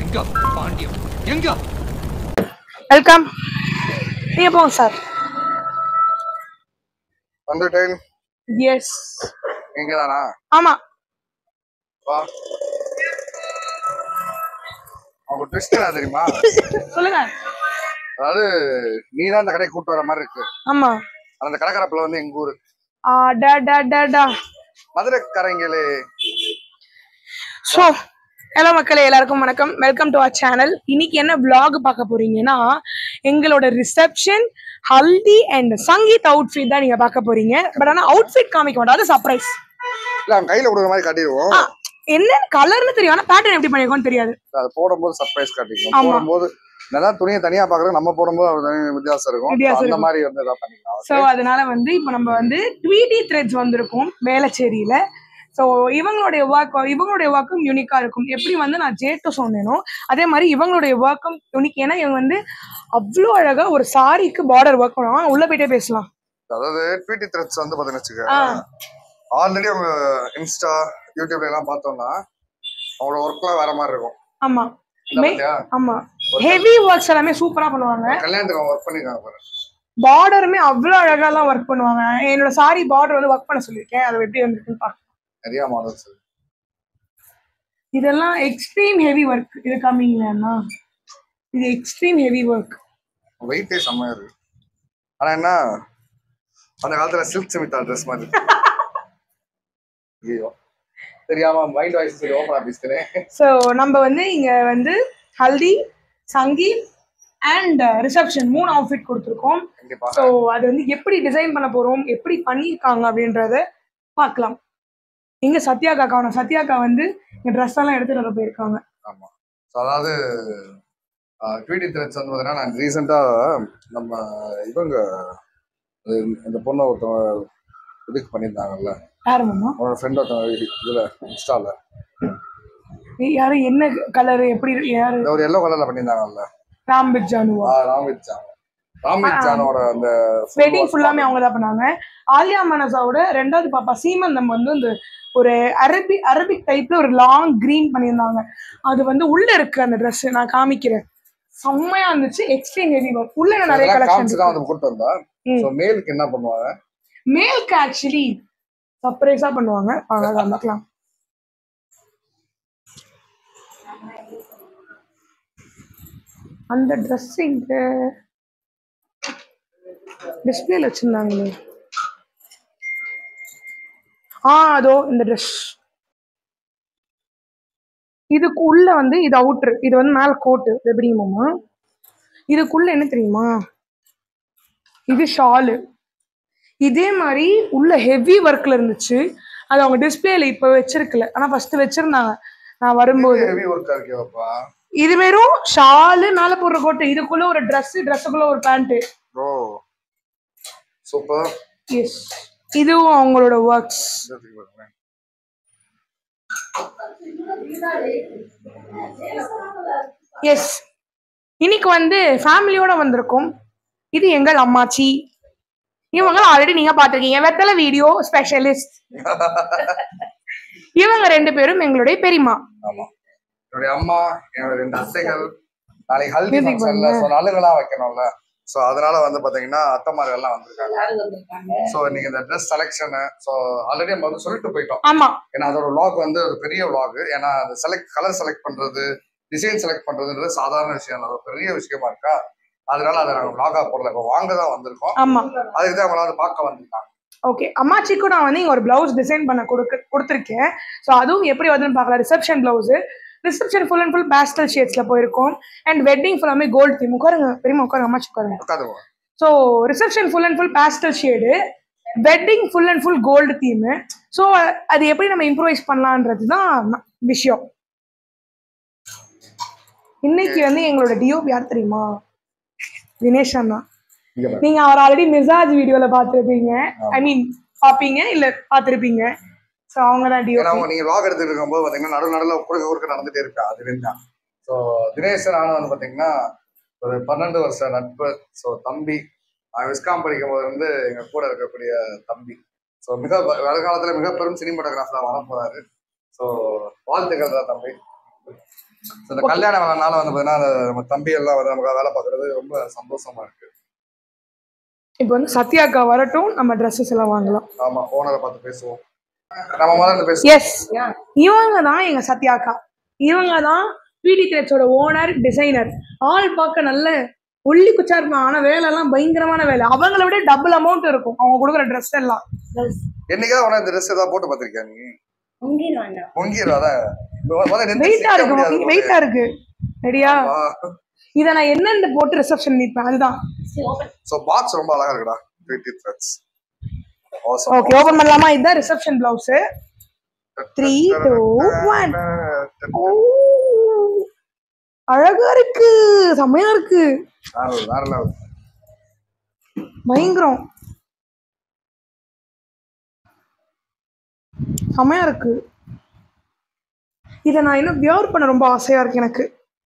எங்க பாண்டியம் எங்க வெல்கம் நீங்க போங்க சார் வந்துட்டேன் எஸ் இங்க தானா ஆமா வா அவங்க ட்விஸ்ட் என்ன தெரியுமா சொல்லுங்க அதாவது நீ தான் அந்த கடைக்கு கூட்டு வர மாதிரி இருக்கு ஆமா அந்த கடைக்காரப்புல வந்து எங்க ஊரு ஆ டா டா டா டா மதுரைக்காரங்களே ஸோ ஹலோ மக்களே எல்லாருக்கும் வணக்கம் வெல்கம் டு அவர் சேனல் இன்னைக்கு என்ன vlog பார்க்க போறீங்கன்னா எங்களோட reception haldi and sangeet outfit தான் நீங்க பார்க்க போறீங்க பட் ஆனா அவுட்ஃபிட் காமிக்க மாட்டோம் அது சர்ப்ரைஸ் இல்ல அவன் கையில கொடுக்குற மாதிரி காட்டிடுவோம் என்ன கலர்னு தெரியும் ஆனா பேட்டர்ன் எப்படி பண்ணிருக்கோம்னு தெரியாது அது போடும்போது சர்ப்ரைஸ் காட்டிடுவோம் ஆமா. போடும்போது என்னதான் துணியை தனியா பாக்குறோம் நம்ம போடும்போது அது தனி வித்தியாசம் இருக்கும் வித்தியாசம் So, அந்த இருக்கும். மாதிரி வந்து ஏதாவது பண்ணிக்கலாம் ஸோ அதனால வந்து இப்போ நம்ம வந்து ட்வீட்டி த்ரெட்ஸ் வந்திருக்கோம் வேளச்சேரியில ஸோ இவங்களுடைய ஒர்க் இவங்களுடைய ஒர்க்கும் யூனிக்கா இருக்கும் எப்படி வந்து நான் ஜேட்டு சொன்னேனோ அதே மாதிரி இவங்களுடைய ஒர்க்கும் யூனிக் ஏன்னா இவங்க வந்து அவ்வளோ அழகா ஒரு சாரிக்கு பார்டர் ஒர்க் பண்ணுவாங்க உள்ள போயிட்டே பேசலாம் அதாவது ட்வீட்டி த்ரெட்ஸ் வந்து பாத்தீங்கன்னு வச்சுக்க ஆ. ஆல்ரெடி அவங்க இன்ஸ்டா யூடியூப்ல எல்லாம் பார்த்தோம்னா அவங்களோட ஒர்க்லாம் வேற மாதிரி இருக்கும் ஆமா இந்த மே- பாத்தியா? ஆமா ஹெவி ஒர்க்ஸ் எல்லாமே சூப்பரா பண்ணுவாங்க கல்யாணத்துக்கு அவங்க ஒர்க் பண்ணிருக்காங்க பாரு பார்டருமே அவ்வளோ அழகாலாம் ஒர்க் பண்ணுவாங்க என்னோட சாரி பார்டர் வந்து ஒர்க் பண்ண சொல்லியிருக்கேன் அது எப்படி வந்திருக்குன்னு பார்க்கலாம் நிறைய மாடல்ஸ் இதெல்லாம் எக்ஸ்ட்ரீம் ஹெவி ஒர்க் இது கம்மிங்களா இது எக்ஸ்ட்ரீம் ஹெவி ஒர்க் வெயிட்டே செம்மையா இருக்கு ஆனா என்ன அந்த காலத்துல சில்க் சிமிதா ட்ரெஸ் மாதிரி இருக்கு. ஐயோ தெரியாம மைண்ட் வாய்ஸ் சரி ஓப்பன் ஆபீஸ்க்கு ஸோ நம்ம வந்து இங்க வந்து ஹல்தி சங்கீத் அண்ட் ரிசப்ஷன் மூணு அவுட்ஃபிட் கொடுத்துருக்கோம் கண்டிப்பா ஸோ அது வந்து எப்படி டிசைன் பண்ண போறோம் எப்படி பண்ணியிருக்காங்க அப்படின்றத பார்க்கலாம் இங்க சத்யாக்கா காணும் சத்யாக்கா வந்து என் ட்ரெஸ் எல்லாம் எடுத்துட்டு வர போயிருக்காங்க ஆமா ஸோ அதாவது ட்வீட்டி த்ரெட்ஸ் வந்து பார்த்தீங்கன்னா நான் ரீசெண்டாக நம்ம இவங்க அது இந்த பொண்ணை ஒருத்தவங்க இதுக்கு பண்ணியிருந்தாங்கல்ல யாரு மாமா அவனோட ஃப்ரெண்ட் ஒருத்தவங்க இதில் இன்ஸ்டால யாரு என்ன கலர் எப்படி யாரு இந்த ஒரு எல்லோ கலர்ல பண்ணியிருந்தாங்கல்ல ராம்பிக் ஜானுவா ஆ, ராம்வித் ஜான் ராம்வித் ஜானோட அந்த full வெட்டிங் work ஃபுல்லாமே அவங்க தான் பண்ணாங்க ஆலியா மனசாவோட ரெண்டாவது பாப்பா சீமந்தம் வந்து இந்த ஒரு அரபி அரபிக் டைப்ல ஒரு லாங் கிரீன் பண்ணியிருந்தாங்க அது வந்து உள்ள இருக்கு அந்த Dress நான் காமிக்கிறேன் செம்மையா இருந்துச்சு எக்ஸ்ட்ரீம் ஹெவி ஒர்க் உள்ள இன்னும் நிறைய அதெல்லாம் கலெக்ஷன் காமிச்சு தான் வந்து கூட்டு வந்தா ம். ஸோ மேலுக்கு என்ன பண்ணுவாங்க மேல்க்கு ஆக்சுவலி சர்ப்ரைஸா பண்ணுவாங்க வாங்க காமிக்கலாம் அந்த ட்ரெஸ் இங்க டிஸ்பிளேல வச்சிருந்தாங்களே ஆ அதோ இந்த ட்ரெஸ் இதுக்கு உள்ள வந்து இது அவுட்ரு இது வந்து மேல கோட்டு எப்படிமாமா இதுக்குள்ள என்ன தெரியுமா இது ஷாலு இதே மாதிரி உள்ள ஹெவி ஒர்க்ல இருந்துச்சு அது அவங்க டிஸ்பிளேல இப்ப வச்சிருக்கல ஆனா ஃபர்ஸ்ட் வச்சிருந்தாங்க நான் வரும்போது ஹெவி ஒர்க்கா இருக்கேப்பா இது வெறும் ஷாலு மேல போடுற கோட்டு இதுக்குள்ள ஒரு Dress ட்ரெஸ்ஸுக்குள்ள ஒரு பேண்ட் ப்ரோ சூப்பர் எஸ் இதுவும் அவங்களோட ஒர்க்ஸ் எஸ் இன்னைக்கு வந்து ஃபேமிலியோட வந்திருக்கோம் இது எங்கள் அம்மாச்சி இவங்க ஆல்ரெடி நீங்க பாத்திருக்கீங்க வெத்தலை வீடியோ ஸ்பெஷலிஸ்ட் இவங்க ரெண்டு பேரும் எங்களுடைய பெரியம்மா ஆமா என்னுடைய அம்மா என்னோட ரெண்டு அத்தைகள் நாளைக்கு ஹல்தி Music ஃபங்க்ஷன்ல ஸோ நலுங்கெல்லாம் வைக்கணும்ல ஸோ அதனால வந்து பாத்தீங்கன்னா அத்தைமார்கள்லாம் வந்திருக்காங்க ஸோ இன்னைக்கு இந்த ட்ரெஸ் செலெக்ஷனு ஸோ ஆல்ரெடி நம்ம வந்து சொல்லிட்டு போயிட்டோம் ஆமா ஏன்னா அதோட vlog வந்து ஒரு பெரிய vlog ஏன்னா அந்த செலக்ட் கலர் செலக்ட் பண்றது டிசைன் செலக்ட் பண்றதுன்றது சாதாரண விஷயம் இல்ல, அது ஒரு பெரிய விஷயமா இருக்கா அதனால அதை நாங்கள் vlog-ஆ போடல இப்போ வாங்க தான் வந்திருக்கோம் ஆமா அதுக்கு தான் அவங்கள வந்து பார்க்க வந்திருக்காங்க ஓகே அம்மாச்சிக்கும் நான் வந்து இங்க ஒரு பிளவுஸ் டிசைன் பண்ண கொடுக்க கொடுத்துருக்கேன் ஸோ அதுவும் எப்படி வருதுன்னு பார்க்கலாம் reception blouse reception full and full pastel ஷேட்ஸ்ல போயிருக்கோம் அண்ட் வெட்டிங் ஃபுல்லாமே கோல்டு தீம் உட்காருங்க பெரியமா உட்காருங்க அம்மாச்சி உட்காருங்க உட்காந்துருவோம் so reception full and full pastel shade wedding full and full gold theme so அது எப்படி நம்ம இம்ப்ரூவைஸ் பண்ணலான்றது தான் விஷயம் இன்னைக்கு வந்து எங்களோட டிஓபி யார் தெரியுமா தினேஷ் அண்ணா இங்க பாரு. நீங்க அவர் ஆல்ரெடி மிசாஜ் வீடியோல பார்த்துருப்பீங்க ஐ மீன் பார்ப்பீங்க இல்ல பார்த்துருப்பீங்க ஸோ அவங்க தான் ஏன்னா டிஓபி அவங்க நீங்க vlog எடுத்துட்டு இருக்கும்போது பாத்தீங்கன்னா நடு நடுவில் குறுக்க குறுக்க நடந்துட்டே இருக்கா அது தான் ஸோ தினேஷ் நானும் வந்து பாத்தீங்கன்னா ஒரு பன்னெண்டு வருஷம் நட்பு ஸோ தம்பி நான் விஸ்காம் படிக்கும் போது வந்து எங்க கூட இருக்கக்கூடிய தம்பி ஸோ மிக வ- வருங்காலத்துல மிக பெரும் சினிமாட்டோகிராஃபரா வரப்போறாரு ஸோ வாழ்த்துக்கள் தான் தம்பி இந்த கல்யாண வேலைனால வந்து பார்த்தீங்கன்னா அந்த நம்ம தம்பி எல்லாம் வந்து நமக்கு வேலை பார்க்கறது ரொம்ப சந்தோஷமா இருக்கு இப்போ வந்து சத்யாக்கா வரட்டும் நம்ம ட்ரெஸ்ஸஸ் எல்லாம் வாங்கலாம் ஆமா ஓனரை பார்த்து பேசுவோம் நம்ம முதல்ல பேசுவோம் எஸ் இவங்க தான் எங்க சத்யாக்கா இவங்க தான் பிடி த்ரெட்ஸோட ஓனர் டிசைனர் ஆள் பார்க்க நல்ல ஒல்லி குச்சா இருப்பான் ஆனா வேலை எல்லாம் பயங்கரமான வேலை அவங்கள விட டபுள் அமௌண்ட் இருக்கும் அவங்க கொடுக்குற ட்ரெஸ் எல்லாம் என்னைக்காவது உடனே இந்த ட்ரெஸ் ஏதாவது போட்டு பார்த்திருக்கியா நீ முங்கின் வேண்டாம் பொங்கிடுவாதான் வெயிட்டா இருக்கு வெயிட்டா இருக்கு ரெடியா இதை நான் என்னென்ன போட்டு ரிசப்ஷன் நிற்பேன் அதுதான் ஸோ பாக்ஸ் ரொம்ப அழகா இருக்குடா பியூட்டி த்ரெட்ஸ் ஓகே ஓபன் பண்ணலாமா இதுதான் reception blouse three two one அழகா இருக்கு செம்மையா இருக்கு வேற லெவல் பயங்கரம் செம்மையா இருக்கு இதை நான் இன்னும் வியர் பண்ண ரொம்ப ஆசையா இருக்கு எனக்கு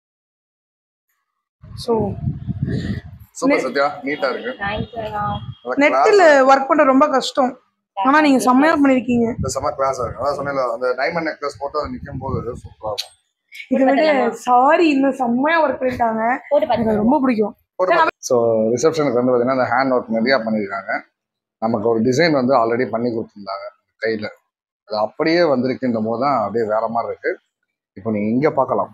ஸோ சூப்பர் சத்யா நீட்டா இருக்கு தேங்க்யூண்ணா நல்லா நெட்டில் ஒர்க் பண்ற ரொம்ப கஷ்டம் ஆனா நீங்க செம்மையா பண்ணிருக்கீங்க இந்த செம்ம கிளாஸா இருக்கு அதான் சொன்னேன்ல அந்த டைமண்ட் நெக்லஸ் போட்டு அது நிற்கும் போது சூப்பரா இருக்கும் இதை விட சாரி இன்னும் செம்மையா ஒர்க் பண்ணிருக்காங்க போட்டு எனக்கு பார்த்து அது ரொம்ப பிடிக்கும் ஸோ ரிசப்ஷனுக்கு வந்து பார்த்தீங்கன்னா அந்த ஹேண்ட் ஒர்க் நிறையா பண்ணியிருக்காங்க நமக்கு ஒரு டிசைன் வந்து ஆல்ரெடி பண்ணி கொடுத்துருந்தாங்க கையில் அது அப்படியே வந்திருக்குன்ற போது தான் அப்படியே வேற மாதிரி இருக்கு இப்போ நீங்க இங்கே பார்க்கலாம்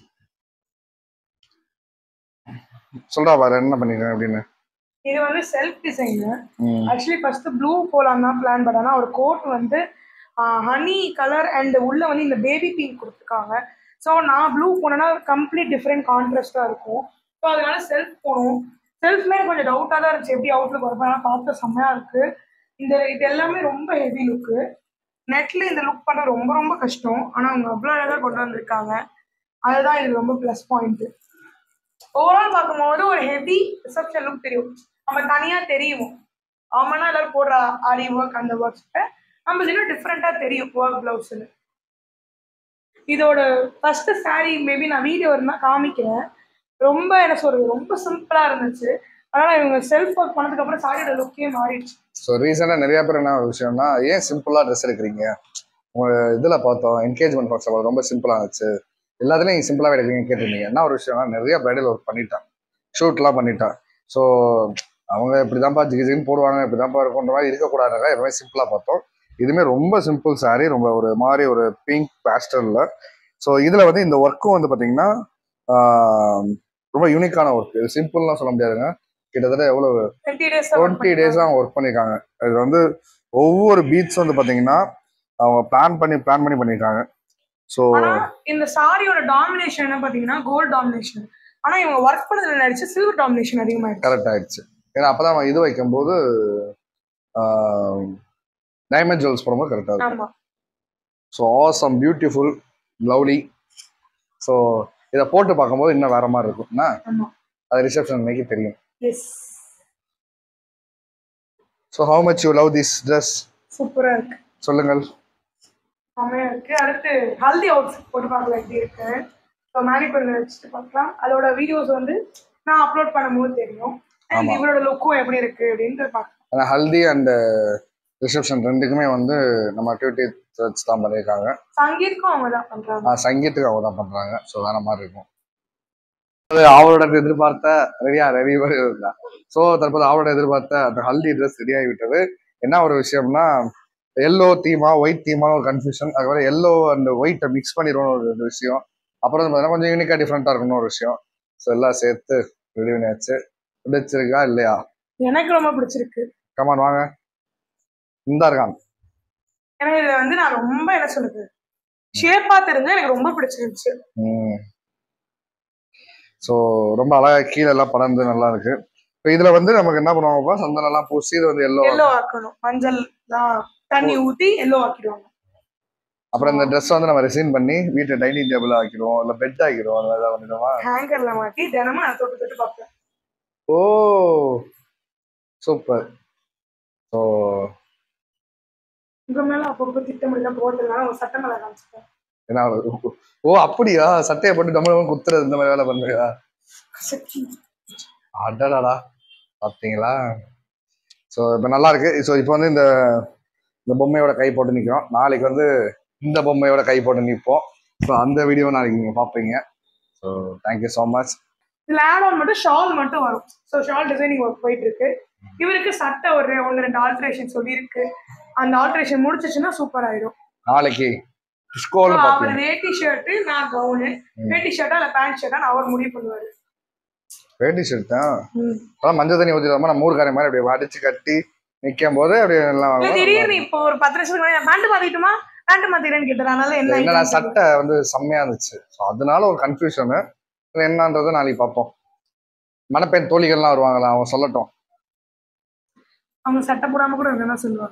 சொல்றா பாரு என்ன பண்ணிருக்கேன் அப்படின்னு இது வந்து self design hmm actually first blue போலாம் தான் பிளான் பண்ணா ஒரு கோட் வந்து ஹனி கலர் அண்ட் உள்ள வந்து இந்த பேபி பிங்க் கொடுத்துருக்காங்க ஸோ நான் ப்ளூ போனேன்னா கம்ப்ளீட் டிஃப்ரெண்ட் கான்ட்ராஸ்டாக இருக்கும் ஸோ அதனால செல்ஃப் போகணும் செல்ஃப்மே கொஞ்சம் டவுட்டாக தான் இருந்துச்சு எப்படி அவுட்லுக் வரப்போ ஆனால் பார்த்து செம்மையாக இருக்கு இந்த இது எல்லாமே ரொம்ப ஹெவி லுக்கு நெட்ல இந்த லுக் பண்ண ரொம்ப ரொம்ப கஷ்டம் ஆனால் அவங்க அவ்வளோ அழகாக கொண்டு வந்திருக்காங்க அதுதான் இது ரொம்ப ப்ளஸ் பாயிண்ட் ஓவரால் பார்க்கும்போது ஒரு ஹெவி ரிசப்ஷன் லுக் தெரியும் நம்ம தனியாக தெரியும் ஆமாண்ணா எல்லாரும் போடுற ஆரி ஒர்க் அந்த ஒர்க்ஸ்க்கு நம்ம இன்னும் டிஃப்ரெண்ட்டாக தெரியும் ஒர்க் ப்ளவுஸ்னு இதோட ஃபர்ஸ்ட் saree மேபி நான் வீடியோ இருந்தால் காமிக்கிறேன் ரொம்ப என்ன சொல்றது ரொம்ப சிம்பிளாக இருந்துச்சு ஆனால் இவங்க செல்ஃப் ஒர்க் பண்ணதுக்கப்புறம் சாரியோட லுக்கே மாறிடுச்சு ஸோ ரீசெண்டாக நிறைய பேர் என்ன ஒரு விஷயம்னா ஏன் சிம்பிளாக ட்ரெஸ் எடுக்கிறீங்க உங்க இதில் பார்த்தோம் என்கேஜ்மெண்ட் ஃபங்க்ஷன் ரொம்ப சிம்பிளாக இருந்துச்சு எல்லாத்துலேயும் நீங்கள் சிம்பிளாக எடுக்கிறீங்க கேட்டிருந்தீங்க என்ன ஒரு விஷயம்னா நிறைய பிரைடல் ஒர்க் பண்ணிட்டான் ஷூட்லாம் பண்ணிட்டான் ஸோ அவங்க இப்படி தான்ப்பா ஜிகிஜின்னு போடுவாங்க இப்படி தான்ப்பா இருக்குன்ற மாதிரி இருக்கக்கூடாதுனால எப்பவுமே சிம்பிளாக பார்த்தோம் இதுவுமே ரொம்ப சிம்பிள் saree ரொம்ப ஒரு மாதிரி ஒரு பிங்க் பேஸ்டலில் ஸோ இதில் வந்து இந்த ஒர்க்கும் வந்து பார்த்தீங்கன்னா ஆஹ், ரொம்ப யூனிக்கான ஒர்க் இது சிம்பிள்லாம் சொல்ல முடியாதுங்க கிட்டத்தட்ட எவ்வளோ டுவெண்ட்டி டேஸ் டுவெண்ட்டி டேஸ் அவங்க ஒர்க் பண்ணியிருக்காங்க இது வந்து ஒவ்வொரு பீட்ஸ் வந்து பார்த்தீங்கன்னா அவங்க பிளான் பண்ணி பிளான் பண்ணி பண்ணியிருக்காங்க ஸோ ஆனா இந்த சாரியோட டாமினேஷன் என்ன பாத்தீங்கன்னா கோல்ட் டாமினேஷன் ஆனா இவங்க ஒர்க் பண்ணதுல நடிச்சு சில்வர் டாமினேஷன் அதிகமாயிடுச்சு கரெக்ட் ஆயிடுச்சு ஏன்னா அப்பதான் அவன் இது வைக்கும்போது டைமண்ட் ஜுவல்ஸ் போடும்போது கரெக்டாக இருக்கும் ஆமா so awesome beautiful lovely so இதை போட்டு பார்க்கும்போது இன்னும் வேற மாதிரி இருக்கும்னா ஆமா அது ரிசப்ஷன் அன்னைக்கு தெரியும் yes so how much you love this dress சூப்பரா இருக்கு சொல்லுங்கள் செம்மையா இருக்கு அடுத்து ஹல்தி அவுட்ஃபிட் போட்டு பார்க்கலாம் எப்படி இருக்கு ஸோ மேனிக்குள்ள வச்சுட்டு பார்க்கலாம் அதோட வீடியோஸ் வந்து நான் அப்லோட் பண்ணும்போது தெரியும் அண்ட் ஆமா. இவரோட லுக்கும் எப்படி இருக்கு அப்படின்ட்டு பார்க்கலாம் ஆனால் ஹல்தி அண்ட் ரிசப்ஷன் ரெண்டுக்குமே வந்து நம்ம டியூட்டி த்ரெட்ஸ் தான் பண்ணியிருக்காங்க சங்கீத்க்கும் அவங்க தான் பண்றாங்க ஆஹ் சங்கீத்துக்கு அவங்க தான் பண்றாங்க ஸோ வேற மாதிரி இருக்கும் அது அவரோட எதிர்பார்த்த ரெடியா ரெடி இருந்தா ஸோ தற்போது அவரோட எதிர்பார்த்த அந்த ஹல்தி ட்ரெஸ் ரெடி ஆகிவிட்டது என்ன ஒரு விஷயம்னா எல்லோ தீமா ஒயிட் தீமான ஒரு கன்ஃபியூஷன் அதுக்கப்புறம் எல்லோ அண்ட் ஒயிட்டை மிக்ஸ் பண்ணிடுவோம் ஒரு விஷயம் அப்புறம் வந்து பார்த்தீங்கன்னா கொஞ்சம் யூனிக்காக டிஃப்ரெண்ட்டாக இருக்கணும் ஒரு விஷயம் ஸோ எல்லாம் சேர்த்து ரெடி பண்ணியாச்சு பிடிச்சிருக்கா இல்லையா எனக்கு ரொம்ப பிடிச்சிருக்கு கமான் வாங்க இந்த இருக்கான் ஏன்னா இதுல வந்து நான் ரொம்ப என்ன சொல்றது ஷேப்பா தெரிஞ்சு எனக்கு ரொம்ப பிடிச்சிருந்துச்சு ஸோ ரொம்ப அழகா கீழே எல்லாம் படர்ந்து நல்லா இருக்கு இப்போ இதுல வந்து நமக்கு என்ன பண்ணுவாங்கப்பா சந்தனம் எல்லாம் பூசி இது வந்து எல்லோ எல்லோ ஆக்கணும் மஞ்சள் தான் தண்ணி ஊத்தி எல்லோ ஆக்கிடுவாங்க அப்புறம் இந்த ட்ரெஸ் வந்து நம்ம ரெசைன் பண்ணி வீட்டு டைனிங் டேபிள் ஆக்கிடுவோம் இல்ல பெட் ஆக்கிடுவோம் அந்த மாதிரி ஏதாவது பண்ணிடுவோமா ஹேங்கர்ல மாட்டி தினமும் அதை தொட்டு தொட்டு பார்ப்பேன் ஓ சூப்பர் ஸோ உங்க மேல அப்பப்போ திட்டமிடல போட்டுருந்தாலும் ஒரு சட்டம் மேல காமிச்சிட்டேன் என்ன ஆகுது? ஓ அப்படியா சட்டையை போட்டு தமிழ் குத்துறது இந்த மாதிரி வேலை பண்ணுறியா கசக்கி. அடடாடா பார்த்தீங்களா ஸோ இப்போ நல்லா இருக்கு ஸோ இப்போ வந்து இந்த இந்த பொம்மையோட கை போட்டு நிற்கிறோம் நாளைக்கு வந்து இந்த பொம்மையோட கை போட்டு நிற்போம் ஸோ அந்த வீடியோ நாளைக்கு நீங்கள் பார்ப்பீங்க ஸோ தேங்க்யூ ஸோ மச் இதுல ஆட் ஆன் மட்டும் ஷால் மட்டும் வரும் ஸோ ஷால் டிசைனிங் ஒர்க் போயிட்டு இருக்கு இவருக்கு சட்டை ஒரு ஒன்று ரெண்டு ஆல்ட்ரேஷன் சொல்லியிருக்கு அந்த ஆல்ட்ரேஷன் முடிச்சிச்சுன்னா சூப்பர் ஆயிடும் நாளைக்கு ஸ்கோல் அவர் பார்ப்பீங்க வேட்டி ஷர்ட்டு நான் கவுனு வேட்டி ஷர்ட்டா இல்லை பேண்ட் ஷர்ட்டா நான் அவர் முடிவு பண்ணுவாரு வேட்டி ஷர்ட் தான் அதான் மஞ்சள் தண்ணி ஊற்றிடாம நம்ம ஊருக்காரன் மாதிரி அப்படியே அடிச்சு கட்டி நிற்கும் போது அப்படியே எல்லாம் இல்ல திடீர்னு இப்போ ஒரு பத்து நிமிஷத்துக்கு முன்னாடி பேண்ட் மாத்திட்டுமா பேண்ட் மாத்திக்கிறேன்னு கேட்டார் அதனால என்ன என்னன்னா item சட்டை வந்து செம்மையா இருந்துச்சு ஸோ அதனால ஒரு கன்ஃபியூஷனு என்னன்றதை நாளைக்கு பார்ப்போம் மணப்பெண் தோழிகள்லாம் வருவாங்களா அவன் சொல்லட்டும் அவங்க சட்டை போடாம கூட என்ன சொல்லுவாங்க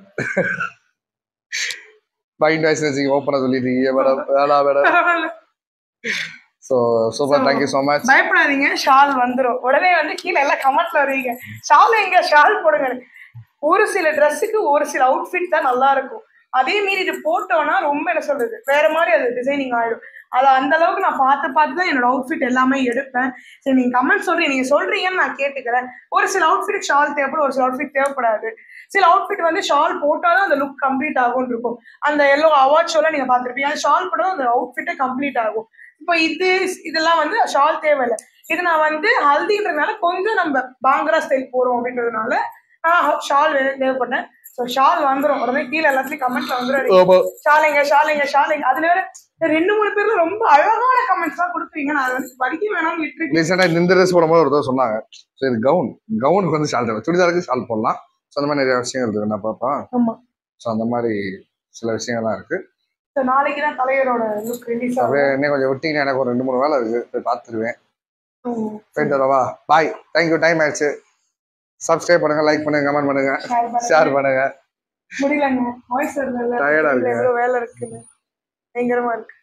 மைண்ட் வாய்ஸ் வச்சு ஓப்பனாக சொல்லிட்டீங்க மேடம் வேணா madam so super thank you so much பயப்படாதீங்க ஷால் வந்துரும் உடனே வந்து கீழே எல்லாம் கமெண்ட்ல வருவீங்க ஷால் எங்க ஷால் போடுங்க ஒரு சில ட்ரெஸ்ஸுக்கு ஒரு சில அவுட்ஃபிட் தான் நல்லா இருக்கும் அதே மீறி இது போட்டோம்னா ரொம்ப என்ன சொல்றது வேற மாதிரி அது டிசைனிங் ஆயிடும் அது அந்த அளவுக்கு நான் பார்த்து பார்த்து தான் என்னோட அவுட்ஃபிட் எல்லாமே எடுப்பேன் சரி நீங்க கமெண்ட் சொல்றீங்க நீங்க சொல்றீங்கன்னு நான் கேட்டுக்கிறேன் ஒரு சில அவுட்ஃபிட் ஷால் தேவைப்படும் ஒரு சில அவுட்ஃபிட் தேவைப்படாது சில அவுட்ஃபிட் வந்து ஷால் போட்டாதான் அந்த லுக் கம்ப்ளீட் ஆகும்னு இருக்கும் அந்த எல்லோ அவார்ட் ஷோல நீங்க பார்த்துருப்பீங்க அந்த ஷால் போட்டால் அந்த அவுட்ஃபிட்டே கம்ப்ளீட் ஆகும் இப்போ இது இதெல்லாம் வந்து ஷால் தேவையில்லை இது நான் வந்து ஹல்தின்றதுனால கொஞ்சம் நம்ம பாங்கரா ஸ்டைல் போறோம் அப்படின்றதுனால நான் ஷால் தேவைப்பட்டேன் ஸோ ஷால் வந்துடும் உடனே கீழே எல்லாத்துலயும் கமெண்ட்ல வந்துடும் ஷாலைங்க ஷாலைங்க ஷாலைங்க அதுல வேற இந்த ரெண்டு மூணு பேர்ல ரொம்ப அழகான கமெண்ட்ஸ் தான் கொடுக்குறீங்க நான் அதை வந்து படிக்க வேணாம்னு விட்டுருக்கேன் ரீசெண்டாக இந்த ட்ரெஸ் போடும்போது ஒருத்தர் சொன்னாங்க சரி கவுன் கவுனுக்கு வந்து ஷால் தேவை சுடிதாருக்கு ஷால் போடலாம் ஸோ அந்த மாதிரி நிறைய விஷயங்கள் இருக்கு நான் பார்ப்பேன் ஆமா ஸோ அந்த மாதிரி சில விஷயங்கள்லாம் இருக்கு ஸோ நாளைக்கு தான் தலைவரோட லுக் ரிலீஸ் அப்படியே ஆகும் இன்னும் கொஞ்சம் விட்டீங்கன்னா எனக்கு ஒரு ரெண்டு மூணு வேலை இருக்கு போய் பார்த்துருவேன் ம். போயிட்டு வரவா பாய் தேங்க்யூ டைம் ஆயிடுச்சு சப்ஸ்கிரைப் பண்ணுங்க லைக் பண்ணுங்க கமெண்ட் பண்ணுங்க Share பண்ணுங்க. ஷேர் பண்ணுங்க முடியலங்க வாய்ஸ் வருது Tired ஆ இருக்கு. எவ்வளவு வேலை இருக்குன்னு பயங்கரமா இருக்கு